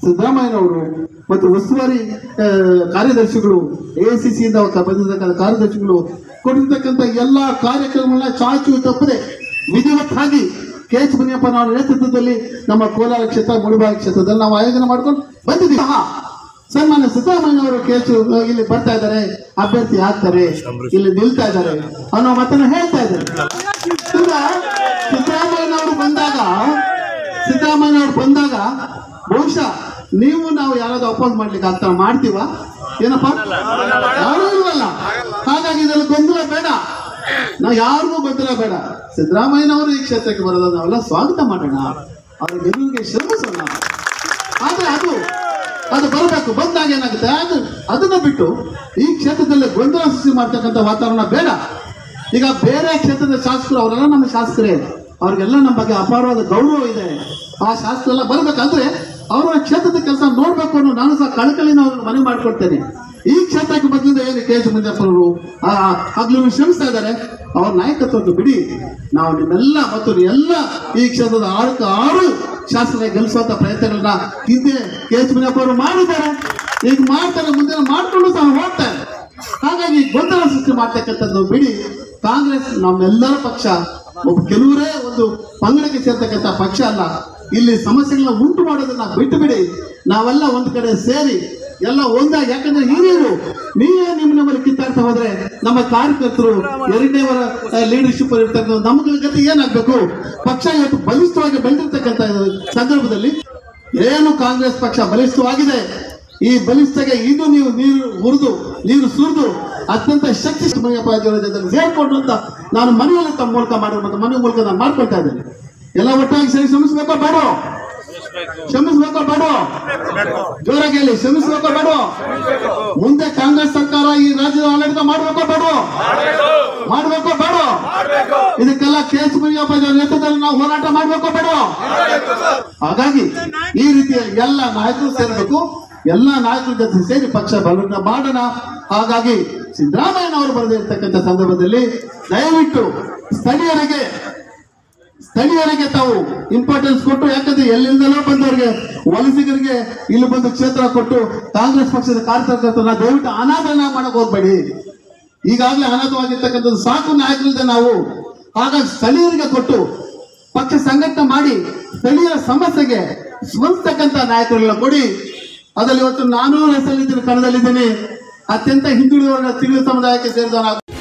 ಸಿದ್ದರಾಮಯ್ಯನವರು ಮತ್ತು ಉಸ್ತುವಾರಿ ಆ, ಕಾರ್ಯದರ್ಶಿಗಳು ಎ ಸಿ ಸಿಯಿಂದ ಬಂದಿರತಕ್ಕಂಥ ಕಾರ್ಯದರ್ಶಿಗಳು ಕೊಟ್ಟಿರ್ತಕ್ಕಂಥ ಎಲ್ಲ ಕಾರ್ಯಕ್ರಮಗಳನ್ನ ಚಾಚು ತಪ್ಪದೆ ವಿಧಿವತ್ತಾಗಿ ಕೆ ಎಚ್ ಮುನಿಯಪ್ಪನವರ ನೇತೃತ್ವದಲ್ಲಿ ನಮ್ಮ ಕೋಲಾರ ಕ್ಷೇತ್ರ ಮುಳುಬಾಗಿ ಕ್ಷೇತ್ರದಲ್ಲಿ ನಾವು ಆಯೋಜನೆ ಮಾಡ್ಕೊಂಡು ಬಂದಿದ್ದೀವಿ ಸಹ ಸನ್ಮಾನ್ಯ ಸಿದ್ದರಾಮಯ್ಯನವರು ಕೆ ಎಚ್ ಇಲ್ಲಿ ಬರ್ತಾ ಇದ್ದಾರೆ ಅಭ್ಯರ್ಥಿ ಆಗ್ತಾರೆ ಇಲ್ಲಿ ನಿಲ್ತಾ ಇದ್ದಾರೆ ಅನ್ನೋ ಮಾತನ್ನ ಹೇಳ್ತಾ ಇದ್ದಾರೆ ಈಗ ಸಿದ್ದರಾಮಯ್ಯನವರು ಬಂದಾಗ ಸಿದ್ದರಾಮಯ್ಯನವರು ಬಂದಾಗ ಬಹುಶಃ ನೀವು ನಾವು ಯಾರಾದ್ರೂ ಅಪೋಸ್ ಮಾಡ್ಲಿಕ್ಕೆ ಆಗ್ತಾ ಮಾಡ್ತೀವ ಏನಪ್ಪ ಯಾರೂ ಇಲ್ವಲ್ಲ ಹಾಗಾಗಿ ಇದರಲ್ಲಿ ಗೊಂದಲ ಬೇಡ ನಾವು ಯಾರಿಗೂ ಗೊಂದಲ ಬೇಡ ಸಿದ್ದರಾಮಯ್ಯನವರು ಈ ಕ್ಷೇತ್ರಕ್ಕೆ ಬರೋದ ನಾವೆಲ್ಲ ಸ್ವಾಗತ ಮಾಡೋಣ ಅವ್ರ ಗೆಲುವಿಗೆ ಶ್ರಮಿಸೋಣ ಆದ್ರೆ ಅದು ಅದು ಬರಬೇಕು ಬಂದಾಗ ಏನಾಗುತ್ತೆ ಅದು ಅದನ್ನ ಬಿಟ್ಟು ಈ ಕ್ಷೇತ್ರದಲ್ಲಿ ಗೊಂದಲ ಸೃಷ್ಟಿ ಮಾಡ್ತಕ್ಕಂಥ ವಾತಾವರಣ ಬೇಡ ಈಗ ಬೇರೆ ಕ್ಷೇತ್ರದ ಶಾಸಕರು ಅವರೆಲ್ಲ ನಮ್ಮ ಶಾಸಕರೇ ಅವ್ರಿಗೆಲ್ಲ ನಮ್ಮ ಬಗ್ಗೆ ಅಪಾರವಾದ ಗೌರವ ಇದೆ ಆ ಶಾಸಕರೆಲ್ಲ ಬರ್ಬೇಕಂದ್ರೆ ಅವರ ಕ್ಷೇತ್ರದ ಕೆಲಸ ನೋಡ್ಬೇಕು ಅನ್ನೋ ನಾನು ಸಹ ಕಳಕಳಿನ ಅವ್ರಿಗೆ ಮನವಿ ಮಾಡ್ಕೊಡ್ತೇನೆ ಈ ಕ್ಷೇತ್ರಕ್ಕೆ ಮೊದಲಿಂದ ಏನು ಕೆ ಎಸ್ ಮಂಜಪ್ಪನವರು ಹಗ್ಲು ಶ್ರಮಿಸ್ತಾ ಇದ್ದಾರೆ ಅವ್ರ ನಾಯಕತ್ವವನ್ನು ಬಿಡಿ ನಾವು ನಿಮ್ಮೆಲ್ಲ ಮತ್ತು ಎಲ್ಲ ಈ ಕ್ಷೇತ್ರದ ಆರಕ್ಕೆ ಆರು ಶಾಸಕರ ಗೆಲ್ಲಿಸುವಂತ ಪ್ರಯತ್ನಗಳನ್ನ ಹಿಂದೆ ಕೆ ಎಚ್ ಮುನಿಯಪ್ಪ ಅವರು ಮಾಡಿದ್ದಾರೆ ಈಗ ಮಾಡ್ತಾರೆ ಮುಂದೆ ಮಾಡ್ಕೊಂಡು ಸಹ ಹೋಗ್ತಾರೆ ಹಾಗಾಗಿ ಗೊಂದಲ ಸೃಷ್ಟಿ ಮಾಡ್ತಕ್ಕಂಥದ್ದು ಬಿಡಿ ಕಾಂಗ್ರೆಸ್ ನಮ್ಮೆಲ್ಲರ ಪಕ್ಷ ಒಬ್ಬ ಕೆಲವರೇ ಒಂದು ಪಂಗಡಕ್ಕೆ ಸೇರ್ತಕ್ಕಂಥ ಪಕ್ಷ ಅಲ್ಲ ಇಲ್ಲಿ ಸಮಸ್ಯೆಗಳನ್ನ ಉಂಟು ಮಾಡೋದನ್ನ ಬಿಟ್ಟು ಬಿಡಿ ನಾವೆಲ್ಲ ಒಂದು ಕಡೆ ಸೇರಿ ಎಲ್ಲ ಒಂದಾಗಿ ಯಾಕಂದ್ರೆ ಹಿರಿಯರು ನೀವೇ ನಿಮ್ಮ ನಮ್ಮಲ್ಲಿ ಕಿತ್ತಾಡ್ತಾ ಹೋದ್ರೆ ನಮ್ಮ ಕಾರ್ಯಕರ್ತರು ಎರಡನೇವರ ಲೀಡರ್ಶಿಪ್ ಇರ್ತಕ್ಕಂಥ ನಮ್ಗಳ ಗತಿ ಏನಾಗ್ಬೇಕು ಪಕ್ಷ ಇವತ್ತು ಬಲಿಷ್ಠವಾಗಿ ಬೆಳೆದಿರ್ತಕ್ಕಂಥ ಸಂದರ್ಭದಲ್ಲಿ ಏನು ಕಾಂಗ್ರೆಸ್ ಪಕ್ಷ ಬಲಿಷ್ಠವಾಗಿದೆ ಈ ಬಲಿಷ್ಠಗೆ ಇದು ನೀವು ನೀರು ಹುರಿದು ನೀರು ಸುರಿದು ಅತ್ಯಂತ ಶಕ್ತಿ ಸಮಯಪಾದಿಯವರ ಜೊತೆ ಸೇರ್ಕೊಂಡು ಅಂತ ನಾನು ಮನೆಯಲ್ಲಿ ತಮ್ಮ ಮೂಲಕ ಮಾಡೋ ಮತ್ತು ಮನೆ ಮೂಲಕ ನಾನು ಮಾಡ್ಕೊಳ್ತಾ ಇದ್ದೇನೆ ಎಲ್ಲ ಒಟ್ಟಾಗಿ ಸರಿ ಶ್ರಮಿಸ್ಬೇಕೋ ಬೇಡ ಶ್ರಮಿಸ್ಬೇಕೋ ಬೇಡ ಜೋರಾಗಿ ಹೇಳಿ ಶ್ರಮಿಸ್ಬೇಕೋ ಬೇಡ ಮುಂದೆ ಕಾಂಗ್ರೆಸ್ ಸರ್ಕಾರ ಈ ರಾಜ್ಯದ ಆಡಳಿತ ಮಾಡ್ಬೇಕೋ ಬೇಡ ಮಾಡ್ಬೇಕೋ ಬೇಡ ಇದಕ್ಕೆಲ್ಲ ಕೆ ಎಚ್ ಮುನಿಯಪ್ಪ ನೇತೃತ್ವದಲ್ಲಿ ನಾವು ಹೋರಾಟ ಮಾಡ್ಬೇಕೋ ಬೇಡ ಹಾಗಾಗಿ ಈ ರೀತಿಯ ಎಲ್ಲ ನಾಯಕರು ಸೇರಬೇಕು ಎಲ್ಲ ನಾಯಕರ ಜೊತೆ ಸೇರಿ ಪಕ್ಷ ಬಲವನ್ನ ಮಾಡೋಣ ಹಾಗಾಗಿ ಸಿದ್ದರಾಮಯ್ಯನವರು ಬರೆದಿರ್ತಕ್ಕಂಥ ಸಂದರ್ಭದಲ್ಲಿ ದಯವಿಟ್ಟು ಸ್ಥಳೀಯರಿಗೆ ಸ್ಥಳೀಯರಿಗೆ ತಾವು ಇಂಪಾರ್ಟೆನ್ಸ್ ಕೊಟ್ಟು ಯಾಕಂದ್ರೆ ಎಲ್ಲಿಂದಲೋ ಬಂದವರಿಗೆ ವಲಸಿಗರಿಗೆ ಇಲ್ಲಿ ಬಂದು ಕ್ಷೇತ್ರ ಕೊಟ್ಟು ಕಾಂಗ್ರೆಸ್ ಪಕ್ಷದ ಕಾರ್ಯಕರ್ತರನ್ನ ದಯವಿಟ್ಟು ಅನಾದರಣ ಮಾಡಕ್ ಹೋಗ್ಬೇಡಿ ಈಗಾಗಲೇ ಅನಾಥವಾಗಿರ್ತಕ್ಕಂಥದ್ದು ಸಾಕು ನಾಯಕರಿದೆ ನಾವು ಹಾಗಾಗಿ ಸ್ಥಳೀಯರಿಗೆ ಕೊಟ್ಟು ಪಕ್ಷ ಸಂಘಟನೆ ಮಾಡಿ ಸ್ಥಳೀಯರ ಸಮಸ್ಯೆಗೆ ಸ್ಪಂದಿಸ್ತಕ್ಕಂಥ ನಾಯಕರುಗಳನ್ನ ಕೊಡಿ ಅದರಲ್ಲಿ ಇವತ್ತು ನಾನು ಹೆಸರಲ್ಲಿದ್ದೀನಿ ಕಣದಲ್ಲಿದ್ದೀನಿ ಅತ್ಯಂತ ಹಿಂದುಳಿದ ವರ್ಗ ತಿಳಿದ ಸಮುದಾಯಕ್ಕೆ ಸೇರಿದವನಾಗ